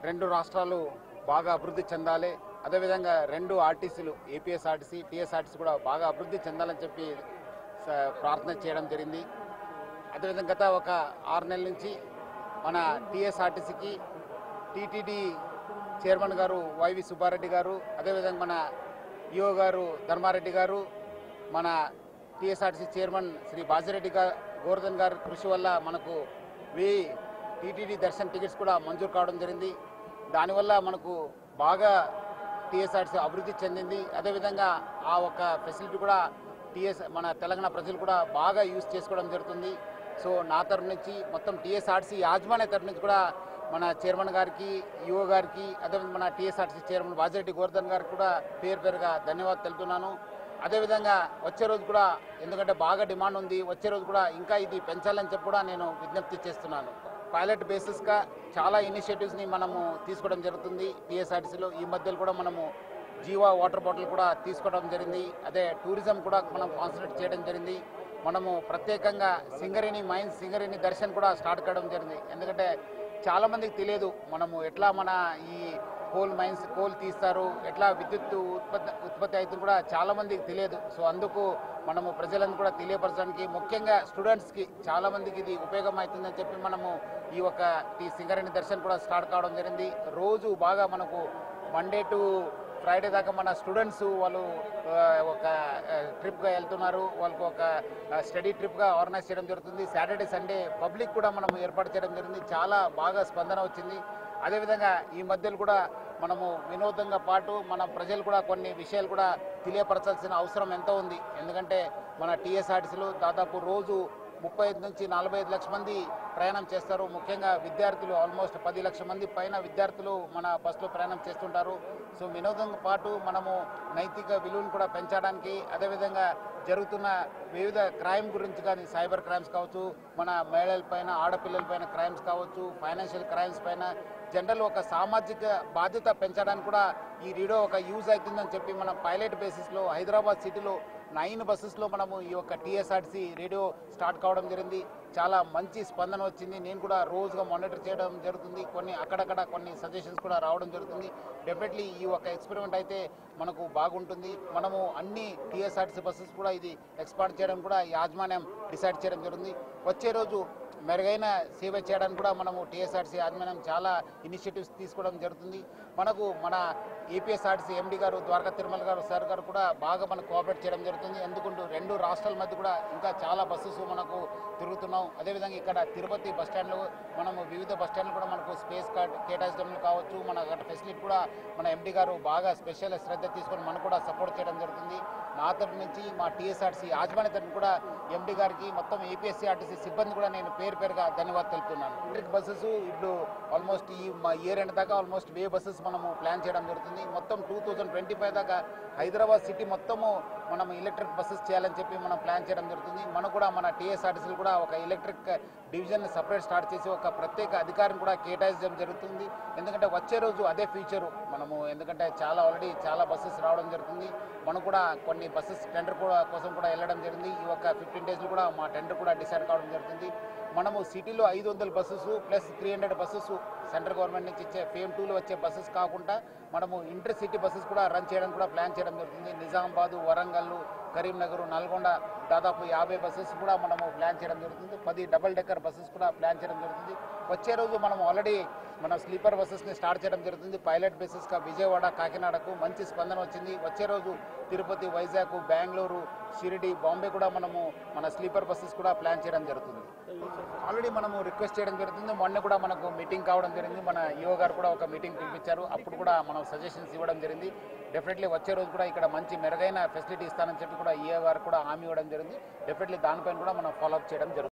రెండు రాష్ట్రాలు బాగా అభివృద్ధి చెందాలి అదేవిధంగా రెండు ఆర్టీసీలు ఏపీఎస్ఆర్టీసీ టీఎస్ఆర్టీసీ కూడా బాగా అభివృద్ధి చెందాలని చెప్పి స- ప్రార్థన చేయడం జరిగింది అదేవిధంగా గత ఒక ఆరు నెలల నుంచి మన టీఎస్ఆర్టీసీకి టీటీడీ చైర్మన్ గారు వైవి సుబ్బారెడ్డి గారు అదేవిధంగా మన ఈఓ గారు ధర్మారెడ్డి గారు మన టీఎస్ఆర్టీసీ చైర్మన్ శ్రీ బాజిరెడ్డి గారు గోవర్ధన్ గారి కృషి వల్ల మనకు వెయ్యి టీటీడీ దర్శన్ టికెట్స్ కూడా మంజూరు కావడం జరిగింది దానివల్ల మనకు బాగా టీఎస్ఆర్టీసీ అభివృద్ధి చెందింది అదేవిధంగా ఆ ఒక ఫెసిలిటీ కూడా టీఎస్ మన తెలంగాణ ప్రజలు కూడా బాగా యూజ్ చేసుకోవడం జరుగుతుంది సో నా తరఫు నుంచి మొత్తం టీఎస్ఆర్టీసీ యాజమాన్య తరఫు నుంచి కూడా మన చైర్మన్ గారికి యువ గారికి అదేవిధంగా మన టీఎస్ఆర్టీసీ చైర్మన్ వాజిరెడ్డి గోవర్ధన్ గారికి కూడా పేరు పేరుగా ధన్యవాదాలు తెలుపుతున్నాను అదేవిధంగా వచ్చే రోజు కూడా ఎందుకంటే బాగా డిమాండ్ ఉంది వచ్చే రోజు కూడా ఇంకా ఇది పెంచాలని చెప్పి కూడా నేను విజ్ఞప్తి చేస్తున్నాను పైలట్ బేసిస్గా చాలా ఇనిషియేటివ్స్ని మనము తీసుకోవడం జరుగుతుంది టీఎస్ఆర్టీసీలో ఈ మధ్యలో కూడా మనము జీవా వాటర్ బాటిల్ కూడా తీసుకోవడం జరిగింది అదే టూరిజం కూడా మనం కాన్సన్ట్రేట్ చేయడం జరిగింది మనము ప్రత్యేకంగా సింగరేణి మైన్స్ సింగరేణి దర్శన్ కూడా స్టార్ట్ కావడం జరిగింది ఎందుకంటే చాలా మందికి తెలియదు మనము ఎట్లా మన ఈ కోల్ మైన్స్ కోల్ తీస్తారు ఎట్లా విద్యుత్ ఉత్పత్తి ఉత్పత్తి అవుతుంది కూడా చాలా మందికి తెలియదు సో అందుకు మనము ప్రజలను కూడా తెలియపరచడానికి ముఖ్యంగా స్టూడెంట్స్కి చాలా మందికి ఇది ఉపయోగం అవుతుందని చెప్పి మనము ఈ ఒక ఈ సింగరేణి దర్శన్ కూడా స్టార్ట్ కావడం జరిగింది రోజు బాగా మనకు మండే టు ఫ్రైడే దాకా మన స్టూడెంట్స్ వాళ్ళు ఆ, ఒక ట్రిప్గా వెళ్తున్నారు వాళ్ళకు ఒక స్టడీ ట్రిప్గా ఆర్గనైజ్ చేయడం జరుగుతుంది సాటర్డే సండే పబ్లిక్ కూడా మనం ఏర్పాటు చేయడం జరిగింది చాలా బాగా స్పందన వచ్చింది అదేవిధంగా ఈ మధ్యలో కూడా మనము వినోదంగా పాటు మన ప్రజలు కూడా కొన్ని విషయాలు కూడా తెలియపరచాల్సిన అవసరం ఎంతో ఉంది ఎందుకంటే మన టీఎస్ఆర్టీసీలో దాదాపు రోజు ముప్పై ఐదు నుంచి నలభై ఐదు లక్షల మంది ప్రయాణం చేస్తారు ముఖ్యంగా విద్యార్థులు ఆల్మోస్ట్ పది లక్షల మంది పైన విద్యార్థులు మన బస్సులో ప్రయాణం చేస్తుంటారు సో వినోదంతో పాటు మనము నైతిక విలువను కూడా పెంచడానికి అదేవిధంగా జరుగుతున్న వివిధ క్రైమ్ గురించి కానీ సైబర్ క్రైమ్స్ కావచ్చు మన మహిళల పైన ఆడపిల్లల పైన క్రైమ్స్ కావచ్చు ఫైనాన్షియల్ క్రైమ్స్ పైన జనరల్ ఒక సామాజిక బాధ్యత పెంచడానికి కూడా ఈ రీడో ఒక యూజ్ అవుతుందని చెప్పి మనం పైలట్ బేసిస్లో హైదరాబాద్ సిటీలో నైన్ బస్సెస్లో మనము ఈ యొక్క టీఎస్ఆర్టీసీ రేడియో స్టార్ట్ కావడం జరిగింది చాలా మంచి స్పందన వచ్చింది నేను కూడా రోజుగా మానిటర్ చేయడం జరుగుతుంది కొన్ని అక్కడక్కడ కొన్ని సజెషన్స్ కూడా రావడం జరుగుతుంది డెఫినెట్లీ ఈ ఒక ఎక్స్పెరిమెంట్ అయితే మనకు బాగుంటుంది మనము అన్ని టీఎస్ఆర్టీసీ బస్సెస్ కూడా ఇది ఎక్స్పాండ్ చేయడం కూడా యాజమాన్యం డిసైడ్ చేయడం జరుగుతుంది వచ్చే రోజు మెరుగైన సేవ చేయడానికి కూడా మనము టీఎస్ఆర్సీ యాజమాన్యం చాలా ఇనిషియేటివ్స్ తీసుకోవడం జరుగుతుంది మనకు మన ఏపీఎస్ఆర్సీ ఎండి గారు ద్వారకా తిరుమల గారు సార్ గారు కూడా బాగా మనకు కోఆపరేట్ చేయడం జరుగుతుంది ఎందుకంటూ రెండు రాష్ట్రాల మధ్య కూడా ఇంకా చాలా బస్సెస్ మనకు తిరుగుతున్నాం అదేవిధంగా ఇక్కడ తిరుపతి బస్ స్టాండ్లో మనము వివిధ బస్ స్టాండ్లు కూడా మనకు స్పేస్ కార్డ్ కేటాయించడం కావచ్చు మన అక్కడ ఫెసిలిటీ కూడా మన ఎండి గారు బాగా స్పెషల్ శ్రద్ధ తీసుకొని మనకు కూడా సపోర్ట్ చేయడం జరుగుతుంది నా తరఫు నుంచి మా టీఎస్ఆర్సీ యాజమాన్య తరఫు కూడా ఎండి గారికి మొత్తం ఏపీఎస్సీఆర్టీసీ సిబ్బంది కూడా నేను పేరు పేరుగా ధన్యవాదాలు తెలుపుతున్నాను ఎలక్ట్రిక్ బస్సెస్ ఇప్పుడు ఆల్మోస్ట్ ఈ మా ఇయర్ ఎండ్ దాకా ఆల్మోస్ట్ వే బస్సెస్ మనము ప్లాన్ చేయడం జరుగుతుంది మొత్తం టూ థౌజండ్ ట్వంటీ ఫైవ్ దాకా హైదరాబాద్ సిటీ మొత్తము మనం ఎలక్ట్రిక్ బస్సెస్ చేయాలని చెప్పి మనం ప్లాన్ చేయడం జరుగుతుంది మనం కూడా మన టీఎస్ఆర్టీసీలు కూడా ఒక ఎలక్ట్రిక్ డివిజన్ సపరేట్ స్టార్ట్ చేసి ఒక ప్రత్యేక అధికారిని కూడా కేటాయించడం జరుగుతుంది ఎందుకంటే వచ్చే రోజు అదే ఫ్యూచరు మనము ఎందుకంటే చాలా ఆల్రెడీ చాలా బస్సెస్ రావడం జరుగుతుంది మనం కూడా కొన్ని బస్సెస్ టెండర్ కూడా కోసం కూడా వెళ్ళడం జరిగింది ఈ ఒక ఫిఫ్టీన్ డేస్లో కూడా మా టెండర్ కూడా డిసైడ్ కావడం జరుగుతుంది మనము సిటీలో ఐదు వందల buses plus three hundred buses central government నుంచి ఇచ్చే ఫేమ్ టూలో వచ్చే బస్సెస్ కాకుండా మనము ఇంటర్ సిటీ బస్సెస్ కూడా రన్ చేయడం కూడా ప్లాన్ చేయడం జరుగుతుంది నిజామాబాద్ వరంగల్ కరీంనగర్ నల్గొండ దాదాపు యాభై బస్సెస్ కూడా మనము ప్లాన్ చేయడం జరుగుతుంది పది డబల్ డెక్కర్ బస్సెస్ కూడా ప్లాన్ చేయడం జరుగుతుంది వచ్చే రోజు మనం ఆల్రెడీ మన స్లీపర్ బస్సెస్ని స్టార్ట్ చేయడం జరుగుతుంది పైలట్ బేసిస్గా విజయవాడ కాకినాడకు మంచి స్పందన వచ్చింది వచ్చే రోజు తిరుపతి వైజాగ్ బెంగళూరు షిరిడి బాంబే కూడా మనము మన స్లీపర్ బస్సెస్ కూడా ప్లాన్ చేయడం జరుగుతుంది ఆల్రెడీ మనము రిక్వెస్ట్ చేయడం జరుగుతుంది మొన్న కూడా మనకు మీటింగ్ కావడం జరిగింది మన ఈఓ గారు కూడా ఒక మీటింగ్ పిలిపించారు అప్పుడు కూడా మనం సజెషన్స్ ఇవ్వడం జరిగింది డెఫినెట్లీ వచ్చే రోజు కూడా ఇక్కడ మంచి మెరుగైన ఫెసిలిటీ ఇస్తానని చెప్పి కూడా ఈఓ గారు కూడా హామీ ఇవ్వడం జరిగింది డెఫినెట్లీ దానిపైన కూడా మనం ఫాలోఅప్ చేయడం జరుగుతుంది